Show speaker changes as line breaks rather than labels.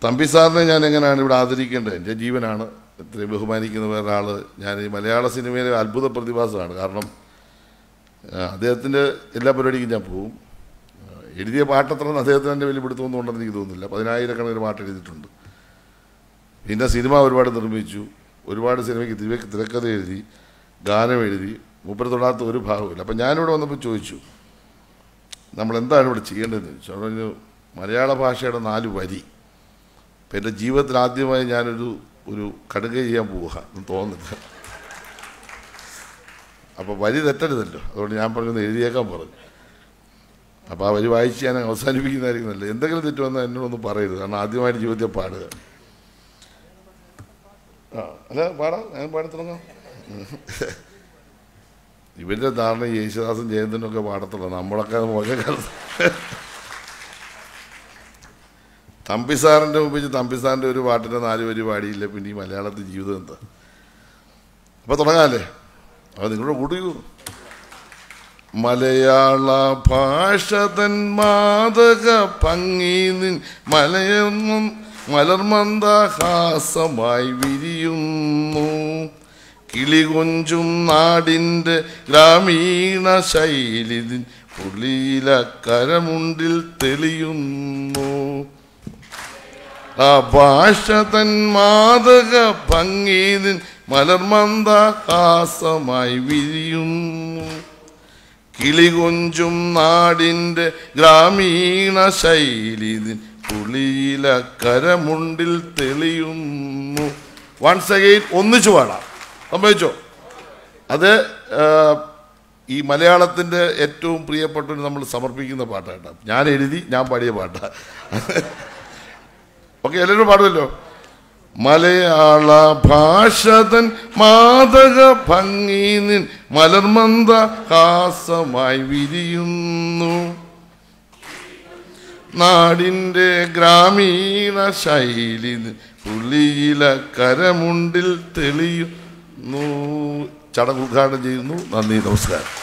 തമ്പി സാറിനെ ഞാൻ എങ്ങനെയാണ് ഇവിടെ ആദരിക്കേണ്ടത് എൻ്റെ ജീവനാണ് ഇത്രയും ബഹുമാനിക്കുന്ന വേറൊരാൾ ഞാൻ ഈ മലയാള സിനിമയിലെ അത്ഭുത പ്രതിഭാസമാണ് കാരണം ആ, അദ്ദേഹത്തിൻ്റെ എല്ലാ പരിപാടിക്കും ഞാൻ പോവും ആ, എഴുതിയ പാട്ടത്ര അദ്ദേഹത്തിന് എൻ്റെ വലിയ പിടുത്തമൊന്നും ഉണ്ടെന്ന് എനിക്ക് തോന്നുന്നില്ല പതിനായിരക്കണക്കിന് പാട്ട് എഴുതിയിട്ടുണ്ട് പിന്നെ സിനിമ ഒരുപാട് നിർമ്മിച്ചു ഒരുപാട് സിനിമയ്ക്ക് തിര തിരക്കഥ എഴുതി ഗാനം എഴുതി മൂപ്പര് തൊടാത്ത ഒരു ഭാഗമില്ല അപ്പം ഞാനിവിടെ വന്നപ്പോൾ ചോദിച്ചു നമ്മൾ എന്താണ് ഇവിടെ ചെയ്യേണ്ടതെന്ന് ചോദിച്ചു അപ്പോൾ പറഞ്ഞു മലയാള ഭാഷയുടെ നാല് വരി അപ്പം എൻ്റെ ജീവിതത്തിൽ ആദ്യമായി ഞാനൊരു ഒരു കടുക ചെയ്യാൻ പോവുക എന്ന് തോന്നുന്നില്ല അപ്പോൾ വരി തെറ്റരുതല്ലോ അതുകൊണ്ട് ഞാൻ പറഞ്ഞത് എഴുതിയേക്കാൻ പറഞ്ഞു അപ്പോൾ ആ വരി വായിച്ച് ഞാൻ അവസാനിപ്പിക്കുന്നതായിരിക്കും നല്ലത് എന്തെങ്കിലും തെറ്റ് വന്നാൽ എന്നോടൊന്നും പറയരുത് കാരണം ആദ്യമായിട്ട് ജീവിതത്തിൽ പാടുക ആ അല്ല പാടാം ഞാൻ പാടി തുടങ്ങാം ഇവരുടെ ധാരണ ഈ യേശുദാസും ജയന്തനും ഒക്കെ പാടത്തുള്ളൂ നമ്മളൊക്കെ അത് മോശം കാലത്ത് തമ്പി സാറിൻ്റെ മുമ്പിൽ തമ്പി സാറിൻ്റെ ഒരു പാട്ടിൻ്റെ നാല് വരി പാടിയില്ല പിന്നെ ഈ മലയാളത്തിൽ ജീവിതം എന്താ അപ്പോൾ തുടങ്ങാമല്ലേ അപ്പോൾ നിങ്ങളുടെ കൂട്ടിക്കൂ മലയാള ഭാഷ തൻ മാതക ഭംഗി നിൻ മലയർന്നും മലർമന്ദഹാസമായി വിരിയുന്നു കിളികൊഞ്ചും നാടിൻ്റെ ഗ്രാമീണ ശൈലി നിൻ പുള്ളിയില കരമുണ്ടിൽ തെളിയുന്നു ആ ഭാഷ തൻ മാതക ഭംഗി നിൻ മലർമന്ദഹാസമായി വിരിയുന്നു കിളികൊഞ്ചും നാടിൻ്റെ ഗ്രാമീണ ശൈലി നിൻ പുളിയില കരമുണ്ടിൽ തെളിയുന്നു വൺസ് അഗെയിൻ ഒന്നിച്ചു പാടാം സംഭവിച്ചോ അത് ആ, ഈ മലയാളത്തിൻ്റെ ഏറ്റവും പ്രിയപ്പെട്ടൊരു നമ്മൾ സമർപ്പിക്കുന്ന പാട്ടാണ് ഞാൻ എഴുതി ഞാൻ പാടിയ പാട്ടാണ് ഓക്കെ എല്ലാവരും പാടുമല്ലോ മലയാള ഭാഷതൻ മാതക ഭംഗി നിൻ മലർമന്ദ ഹാസമായി വിരിയുന്നു നാടിൻ്റെ ഗ്രാമീണ ശൈലി നിൻ പുള്ളിയില കരമുണ്ടിൽ തെളിയുന്നു ചടങ്ങ് ഉദ്ഘാടനം ചെയ്യുന്നു നന്ദി നമസ്കാരം